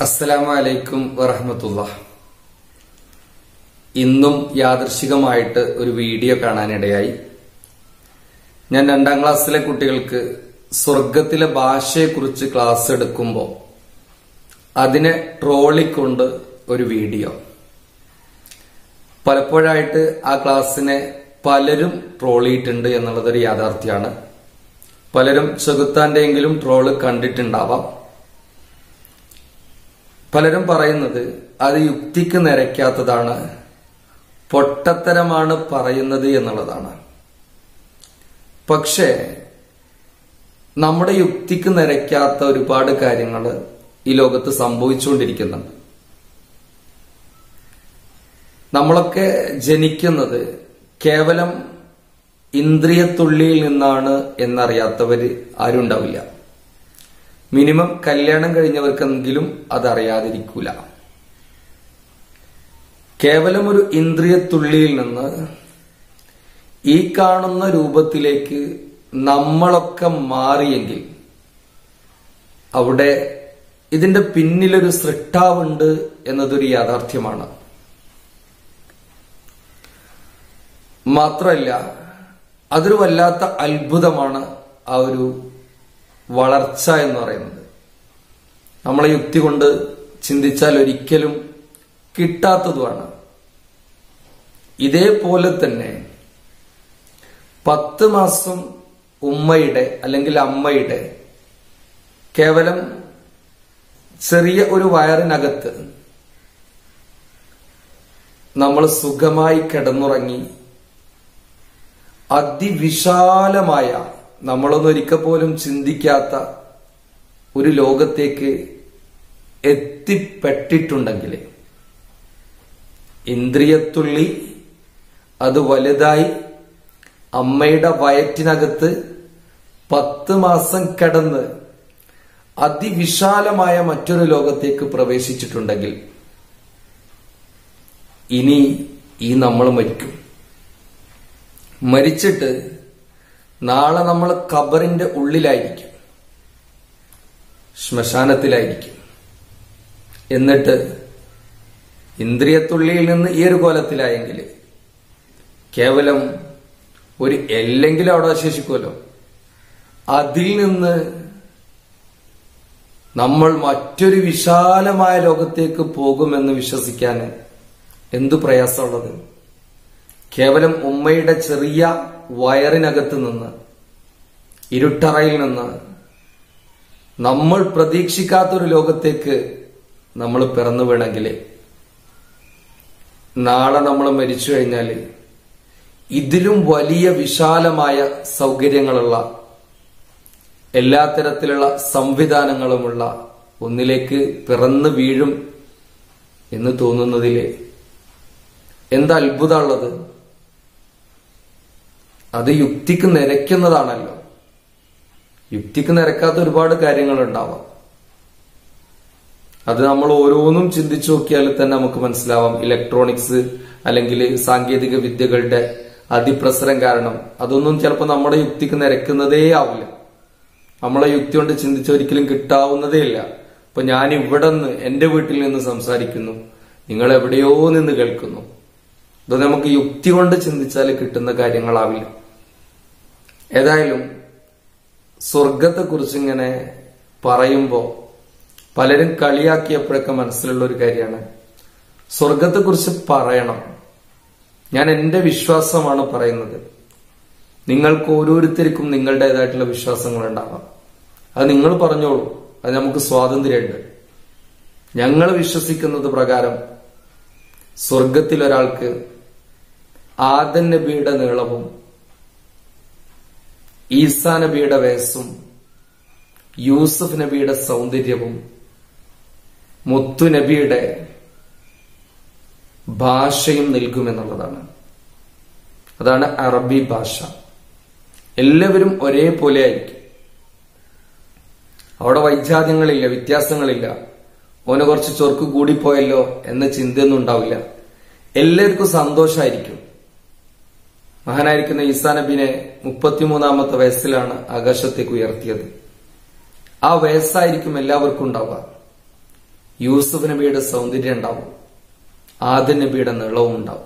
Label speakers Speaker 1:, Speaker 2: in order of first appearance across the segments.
Speaker 1: അസ്സലാമു അലൈക്കും വറഹമത്തുള്ള ഇന്നും യാദൃശികമായിട്ട് ഒരു വീഡിയോ കാണാനിടയായി ഞാൻ രണ്ടാം ക്ലാസ്സിലെ കുട്ടികൾക്ക് സ്വർഗത്തിലെ ഭാഷയെക്കുറിച്ച് ക്ലാസ് എടുക്കുമ്പോൾ അതിനെ ട്രോളിക്കൊണ്ട് ഒരു വീഡിയോ പലപ്പോഴായിട്ട് ആ ക്ലാസ്സിനെ പലരും ട്രോളിയിട്ടുണ്ട് എന്നുള്ളതൊരു യാഥാർത്ഥ്യമാണ് പലരും ചെകുത്താന്റെയെങ്കിലും ട്രോള് കണ്ടിട്ടുണ്ടാവാം പലരും പറയുന്നത് അത് യുക്തിക്ക് നിരക്കാത്തതാണ് പൊട്ടത്തരമാണ് പറയുന്നത് എന്നുള്ളതാണ് പക്ഷേ നമ്മുടെ യുക്തിക്ക് നിരക്കാത്ത ഒരുപാട് കാര്യങ്ങൾ ഈ ലോകത്ത് സംഭവിച്ചുകൊണ്ടിരിക്കുന്നുണ്ട് നമ്മളൊക്കെ ജനിക്കുന്നത് കേവലം ഇന്ദ്രിയത്തുള്ളിയിൽ നിന്നാണ് എന്നറിയാത്തവര് ആരും ഉണ്ടാവില്ല മിനിമം കല്യാണം കഴിഞ്ഞവർക്കെങ്കിലും അതറിയാതിരിക്കൂല കേവലം ഒരു ഇന്ദ്രിയത്തുള്ളിയിൽ നിന്ന് ഈ കാണുന്ന രൂപത്തിലേക്ക് നമ്മളൊക്കെ മാറിയെങ്കിൽ അവിടെ ഇതിന്റെ പിന്നിലൊരു സൃഷ്ടാവുണ്ട് എന്നതൊരു യാഥാർത്ഥ്യമാണ് മാത്രമല്ല അതൊരു വല്ലാത്ത അത്ഭുതമാണ് ആ ഒരു വളർച്ച എന്ന് പറയുന്നത് നമ്മളെ യുക്തി കൊണ്ട് ചിന്തിച്ചാൽ ഒരിക്കലും കിട്ടാത്തതുമാണ് ഇതേപോലെ തന്നെ പത്ത് മാസം ഉമ്മയുടെ അല്ലെങ്കിൽ അമ്മയുടെ കേവലം ചെറിയ ഒരു വയറിനകത്ത് നമ്മൾ സുഖമായി കിടന്നുറങ്ങി അതിവിശാലമായ നമ്മളൊന്നും ഒരിക്കൽ പോലും ചിന്തിക്കാത്ത ഒരു ലോകത്തേക്ക് എത്തിപ്പെട്ടിട്ടുണ്ടെങ്കിൽ ഇന്ദ്രിയത്തുള്ളി അത് വലുതായി അമ്മയുടെ വയറ്റിനകത്ത് പത്ത് മാസം കിടന്ന് അതിവിശാലമായ മറ്റൊരു ലോകത്തേക്ക് പ്രവേശിച്ചിട്ടുണ്ടെങ്കിൽ ഇനി ഈ നമ്മൾ മരിക്കും മരിച്ചിട്ട് നാളെ നമ്മൾ ഖബറിന്റെ ഉള്ളിലായിരിക്കും ശ്മശാനത്തിലായിരിക്കും എന്നിട്ട് ഇന്ദ്രിയത്തുള്ളിയിൽ നിന്ന് ഈ ഒരു കോലത്തിലായെങ്കിൽ കേവലം ഒരു എല്ലെങ്കിലും അവിടെ അവശേഷിക്കുമല്ലോ അതിൽ നിന്ന് നമ്മൾ മറ്റൊരു വിശാലമായ ലോകത്തേക്ക് പോകുമെന്ന് വിശ്വസിക്കാൻ എന്തു പ്രയാസമുള്ളത് കേവലം ഉമ്മയുടെ ചെറിയ വയറിനകത്ത് നിന്ന് ഇരുട്ടറയിൽ നിന്ന് നമ്മൾ പ്രതീക്ഷിക്കാത്തൊരു ലോകത്തേക്ക് നമ്മൾ പിറന്നു വീണെങ്കിൽ നാളെ നമ്മൾ മരിച്ചു കഴിഞ്ഞാൽ ഇതിലും വലിയ വിശാലമായ സൗകര്യങ്ങളുള്ള എല്ലാ തരത്തിലുള്ള സംവിധാനങ്ങളുമുള്ള ഒന്നിലേക്ക് പിറന്നു വീഴും എന്ന് തോന്നുന്നതിൽ എന്താ അത്ഭുതമുള്ളത് അത് യുക്തിക്ക് നിരക്കുന്നതാണല്ലോ യുക്തിക്ക് നിരക്കാത്ത ഒരുപാട് കാര്യങ്ങൾ ഉണ്ടാവാം അത് നമ്മൾ ഓരോന്നും ചിന്തിച്ചു നോക്കിയാൽ തന്നെ നമുക്ക് മനസ്സിലാവാം ഇലക്ട്രോണിക്സ് അല്ലെങ്കിൽ സാങ്കേതിക വിദ്യകളുടെ അതിപ്രസരം കാരണം അതൊന്നും ചിലപ്പോൾ നമ്മുടെ യുക്തിക്ക് നിരക്കുന്നതേ ആവില്ല നമ്മളെ യുക്തി കൊണ്ട് ചിന്തിച്ച ഒരിക്കലും കിട്ടാവുന്നതേ ഇല്ല ഇപ്പൊ ഞാൻ ഇവിടെ നിന്ന് എന്റെ വീട്ടിൽ നിന്ന് സംസാരിക്കുന്നു നിങ്ങൾ എവിടെയോ നിന്ന് കേൾക്കുന്നു ഇത് നമുക്ക് യുക്തി കൊണ്ട് ചിന്തിച്ചാൽ കിട്ടുന്ന കാര്യങ്ങളാവില്ല ഏതായാലും സ്വർഗത്തെ കുറിച്ച് ഇങ്ങനെ പറയുമ്പോ പലരും കളിയാക്കിയപ്പോഴൊക്കെ മനസ്സിലുള്ള ഒരു കാര്യമാണ് സ്വർഗത്തെ കുറിച്ച് പറയണം ഞാൻ എന്റെ വിശ്വാസമാണ് പറയുന്നത് നിങ്ങൾക്ക് ഓരോരുത്തർക്കും നിങ്ങളുടേതായിട്ടുള്ള വിശ്വാസങ്ങൾ ഉണ്ടാവാം അത് നിങ്ങൾ പറഞ്ഞോളൂ അത് നമുക്ക് സ്വാതന്ത്ര്യമുണ്ട് ഞങ്ങൾ വിശ്വസിക്കുന്നത് പ്രകാരം സ്വർഗത്തിൽ ഒരാൾക്ക് ആദൻ നബിയുടെ നീളവും ഈസാ നബിയുടെ വയസ്സും യൂസഫ് നബിയുടെ സൗന്ദര്യവും മുത്തു നബിയുടെ ഭാഷയും നൽകുമെന്നുള്ളതാണ് അതാണ് അറബി ഭാഷ എല്ലാവരും ഒരേപോലെ ആയിരിക്കും അവിടെ വൈജാത്യങ്ങളില്ല വ്യത്യാസങ്ങളില്ല ഓന് കുറച്ച് ചൊർക്ക് കൂടിപ്പോയല്ലോ എന്ന ചിന്തയൊന്നും ഉണ്ടാവില്ല എല്ലാവർക്കും സന്തോഷമായിരിക്കും മഹാനായിരിക്കുന്ന ഈസാ നബിനെ മുപ്പത്തിമൂന്നാമത്തെ വയസ്സിലാണ് ആകാശത്തേക്ക് ഉയർത്തിയത് ആ വയസ്സായിരിക്കും എല്ലാവർക്കും ഉണ്ടാവുക യൂസുഫ് നബിയുടെ സൗന്ദര്യം ഉണ്ടാവും ആദ്യ നബിയുടെ നിളവും ഉണ്ടാവും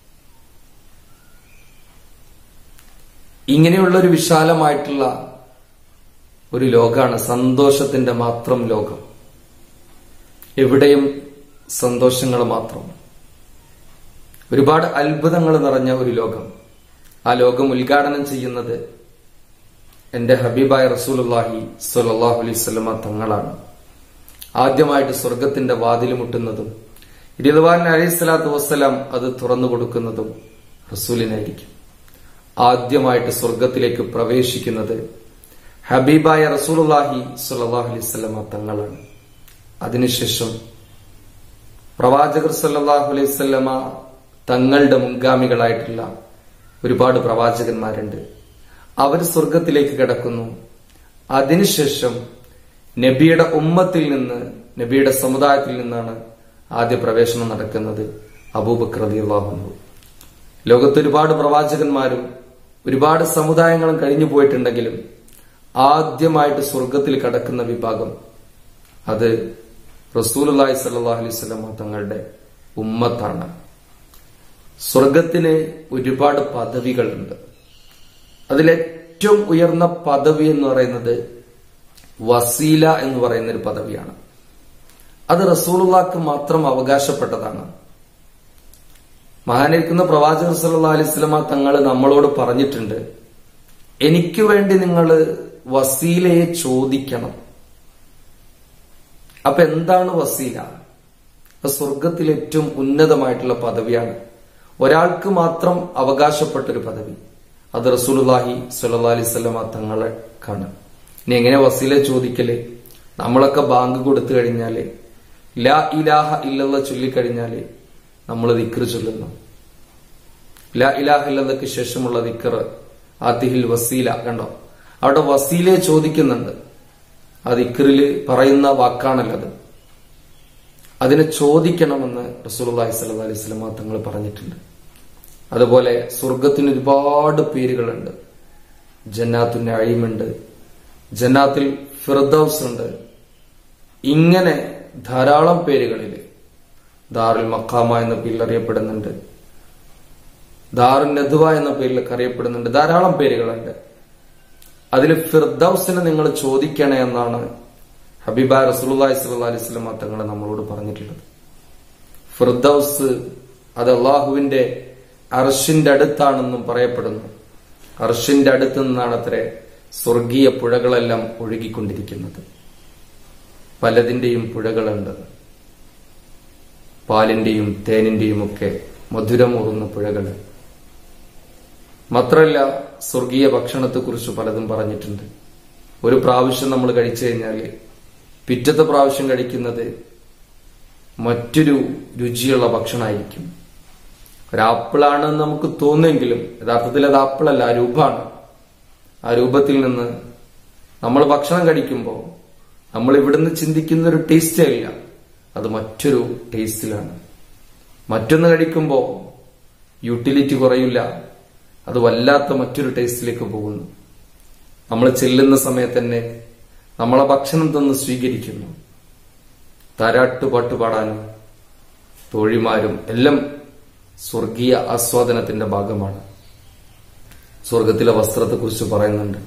Speaker 1: ഇങ്ങനെയുള്ള ഒരു വിശാലമായിട്ടുള്ള ഒരു ലോകമാണ് സന്തോഷത്തിന്റെ മാത്രം ലോകം എവിടെയും സന്തോഷങ്ങൾ മാത്രം ഒരുപാട് അത്ഭുതങ്ങൾ നിറഞ്ഞ ഒരു ലോകം ആ ലോകം ഉദ്ഘാടനം ചെയ്യുന്നത് എന്റെ ഹബീബായ റസൂലുല്ലാഹി സ്വല്ലല്ലാഹു അലൈഹി വസല്ലമ തങ്ങളാണ് ആദ്യമായിട്ട് സ്വർഗത്തിന്റെ വാതിൽ മുട്ടുന്നതും ഇരുവാൻ അലൈഹി സ്വലാത്തു വസ്സലാം അത് തുറന്നു കൊടുക്കുന്നതും റസൂലിനായിരിക്കും ആദ്യമായിട്ട് സ്വർഗത്തിലേക്ക് പ്രവേശിക്കുന്നത് ഹബീബായ റസൂലുല്ലാഹി സ്വല്ലല്ലാഹു അലൈഹി വസല്ലമ തങ്ങളാണ് അതിനുശേഷം പ്രവാചകർ സല്ലല്ലാഹു അലൈഹി വസല്ലമ തങ്ങളുടെ മുൻഗാമികളായിട്ടുള്ള ഒരുപാട് പ്രവാചകന്മാരുണ്ട് അവർ സ്വർഗത്തിലേക്ക് കിടക്കുന്നു അതിനുശേഷം നബിയുടെ ഉമ്മത്തിൽ നിന്ന് നബിയുടെ സമുദായത്തിൽ നിന്നാണ് ആദ്യ പ്രവേശനം നടക്കുന്നത് അബൂബക്കർ റളിയല്ലാഹു ലോകത്ത് ഒരുപാട് പ്രവാചകന്മാരും ഒരുപാട് സമുദായങ്ങളും കഴിഞ്ഞു പോയിട്ടുണ്ടെങ്കിലും ആദ്യമായിട്ട് സ്വർഗത്തിൽ കടക്കുന്ന വിഭാഗം അത് റസൂലുള്ളാഹി സ്വല്ലല്ലാഹു അലൈഹി വസല്ലം തങ്ങളുടെ ഉമ്മത്താണ് സ്വർഗത്തിന് ഒരുപാട് പദവികളുണ്ട് അതിലേറ്റവും ഉയർന്ന പദവി എന്ന് പറയുന്നത് വസീല എന്ന് പറയുന്ന ഒരു പദവിയാണ് അത് റസൂലുള്ളാക്ക് മാത്രം അവകാശപ്പെട്ടതാണ് മഹാനിരിക്കുന്ന പ്രവാചകർ സല്ലല്ലാഹു അലൈഹി വസല്ലമ തങ്ങൾ നമ്മളോട് പറഞ്ഞിട്ടുണ്ട് എനിക്ക് വേണ്ടി നിങ്ങൾ വസീലയെ ചോദിക്കണം അപ്പൊ എന്താണ് വസീല അത് സ്വർഗത്തിൽ ഏറ്റവും ഉന്നതമായിട്ടുള്ള പദവിയാണ് ഒരാൾക്ക് മാത്രം അവകാശപ്പെട്ട ഒരു പദവി അത് റസൂലുള്ളാഹി സ്വല്ലല്ലാഹി അലൈഹി വസല്ലമ തങ്ങളെ കാണും ഇനി എങ്ങനെ വസീല ചോദിക്കല് നമ്മളൊക്കെ ബാങ്ക് കൊടുത്തു കഴിഞ്ഞാല് ലാ ഇലാഹ ഇല്ലല്ല ചൊല്ലിക്കഴിഞ്ഞാല് നമ്മൾ ദിക്ർ ചൊല്ലുന്നു ലാ ഇലാഹ ഇല്ലല്ലക്ക് ശേഷമുള്ള ദിക്ർ ആത്തിഹിൽ വസീല കണ്ടോ അവിടെ വസീലയെ ചോദിക്കുന്നുണ്ട് ആ ദിക്റില് പറയുന്ന വാക്കാണല്ലത് അതിനെ ചോദിക്കണമെന്ന് റസൂലുള്ളാഹി സ്വല്ലല്ലാഹി അലൈഹി വസല്ലമ തങ്ങൾ പറഞ്ഞിട്ടുണ്ട് അതുപോലെ സ്വർഗത്തിന് ഒരുപാട് പേരുകളുണ്ട് ജന്നാത്തു നഈമുണ്ട് ജന്നാത്തിൽ ഫിർദൌസ് ഉണ്ട് ഇങ്ങനെ ധാരാളം പേരുകളിൽ ദാറുൽ മഖാമ എന്ന പേരിൽ അറിയപ്പെടുന്നുണ്ട് ദാറുൽ നദ്വ എന്ന പേരിലൊക്കെ അറിയപ്പെടുന്നുണ്ട് ധാരാളം പേരുകളുണ്ട് അതിൽ ഫിർദൌസിനെ നിങ്ങൾ ചോദിക്കണേ എന്നാണ് ഹബീബ റസൂലുള്ളാഹി സ്വല്ലല്ലാഹി അലൈഹി വസല്ലം തങ്ങൾ നമ്മളോട് പറഞ്ഞിട്ടുള്ളത് ഫിർദൌസ് അത് അള്ളാഹുവിന്റെ അർഷിന്റെ അടുത്താണെന്നും പറയപ്പെടുന്നു അർഷിന്റെ അടുത്ത് നിന്നാണ് അത്രേ സ്വർഗീയ പുഴകളെല്ലാം ഒഴുകിക്കൊണ്ടിരിക്കുന്നത് പലതിന്റെയും പുഴകളുണ്ട് പാലിന്റെയും തേനിന്റെയും ഒക്കെ മധുരമൂറുന്ന പുഴകൾ മാത്രമല്ല സ്വർഗീയ ഭക്ഷണത്തെക്കുറിച്ച് പലതും പറഞ്ഞിട്ടുണ്ട് ഒരു പ്രാവശ്യം നമ്മൾ കഴിച്ചു കഴിഞ്ഞാൽ പിറ്റത്തെ പ്രാവശ്യം കഴിക്കുന്നത് മറ്റൊരു രുചിയുള്ള ഭക്ഷണമായിരിക്കും ഒരു ആപ്പിളാണെന്ന് നമുക്ക് തോന്നുമെങ്കിലും യഥാർത്ഥത്തിൽ അത് ആപ്പിളല്ല ആ രൂപമാണ് ആ രൂപത്തിൽ നിന്ന് നമ്മൾ ഭക്ഷണം കഴിക്കുമ്പോൾ നമ്മൾ ഇവിടുന്ന് ചിന്തിക്കുന്ന ഒരു ടേസ്റ്റേ ഇല്ല അത് മറ്റൊരു ടേസ്റ്റിലാണ് മറ്റൊന്ന് കഴിക്കുമ്പോൾ യൂട്ടിലിറ്റി കുറയില്ല അത് വല്ലാത്ത മറ്റൊരു ടേസ്റ്റിലേക്ക് പോകുന്നു നമ്മൾ ചെല്ലുന്ന സമയത്ത് തന്നെ നമ്മളെ ഭക്ഷണം തന്ന് സ്വീകരിക്കുന്നു താരാട്ടുപാട്ട് പാടാനും തോഴിമാരും എല്ലാം സ്വർഗീയ ആസ്വാദനത്തിന്റെ ഭാഗമാണ് സ്വർഗത്തിലെ വസ്ത്രത്തെക്കുറിച്ച് പറയുന്നുണ്ട്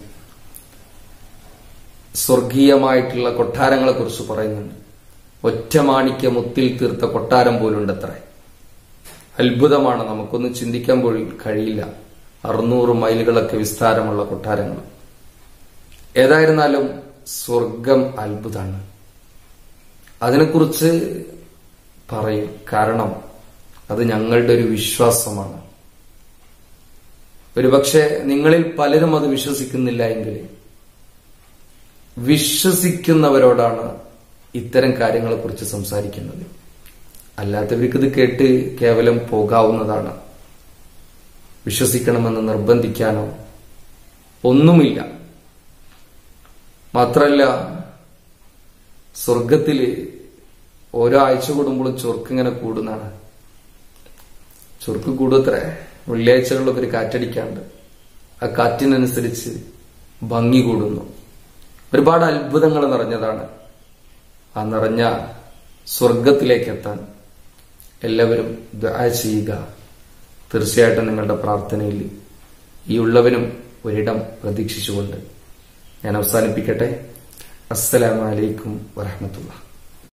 Speaker 1: സ്വർഗീയമായിട്ടുള്ള കൊട്ടാരങ്ങളെ കുറിച്ച് പറയുന്നുണ്ട് ഒറ്റമാണിക്യ മുത്തിൽ തീർത്ത കൊട്ടാരം പോലുണ്ട് അത്ര അത്ഭുതമാണ് നമുക്കൊന്നും ചിന്തിക്കാൻ പോലും കഴിയില്ല അറുന്നൂറ് മൈലുകളൊക്കെ വിസ്താരമുള്ള കൊട്ടാരങ്ങൾ ഏതായിരുന്നാലും സ്വർഗം അത്ഭുതമാണ് അതിനെക്കുറിച്ച് പറയും കാരണം അത് ഞങ്ങളുടെ ഒരു വിശ്വാസമാണ് ഒരുപക്ഷെ നിങ്ങളിൽ പലരും അത് വിശ്വസിക്കുന്നില്ല എങ്കിൽ വിശ്വസിക്കുന്നവരോടാണ് ഇത്തരം കാര്യങ്ങളെ കുറിച്ച് സംസാരിക്കുന്നത് അല്ലാത്തവർക്ക് ഇത് കേട്ട് കേവലം പോകാവുന്നതാണ് വിശ്വസിക്കണമെന്ന് നിർബന്ധിക്കാനോ ഒന്നുമില്ല മാത്രല്ല സ്വർഗത്തില് ഓരോ ആഴ്ച കൂടുമ്പോഴും ചൊർക്കിങ്ങനെ കൂടുന്നതാണ് ചൊർക്ക് കൂടുത്രേ വെള്ളിയാഴ്ചകളിലൊക്കെ ഒരു കാറ്റടിക്കാണ്ട് ആ കാറ്റിനനുസരിച്ച് ഭംഗി കൂടുന്നു ഒരുപാട് അത്ഭുതങ്ങൾ നിറഞ്ഞതാണ് ആ നിറഞ്ഞ സ്വർഗത്തിലേക്ക് എത്താൻ എല്ലാവരും ദുആ ചെയ്യുക തീർച്ചയായിട്ടും നിങ്ങളുടെ പ്രാർത്ഥനയിൽ ഈ ഉള്ളവനും ഒരിടം പ്രതീക്ഷിച്ചുകൊണ്ട് ഞാൻ അവസാനിപ്പിക്കട്ടെ അസ്സലാമലൈക്കും വറഹമത്തുള്ള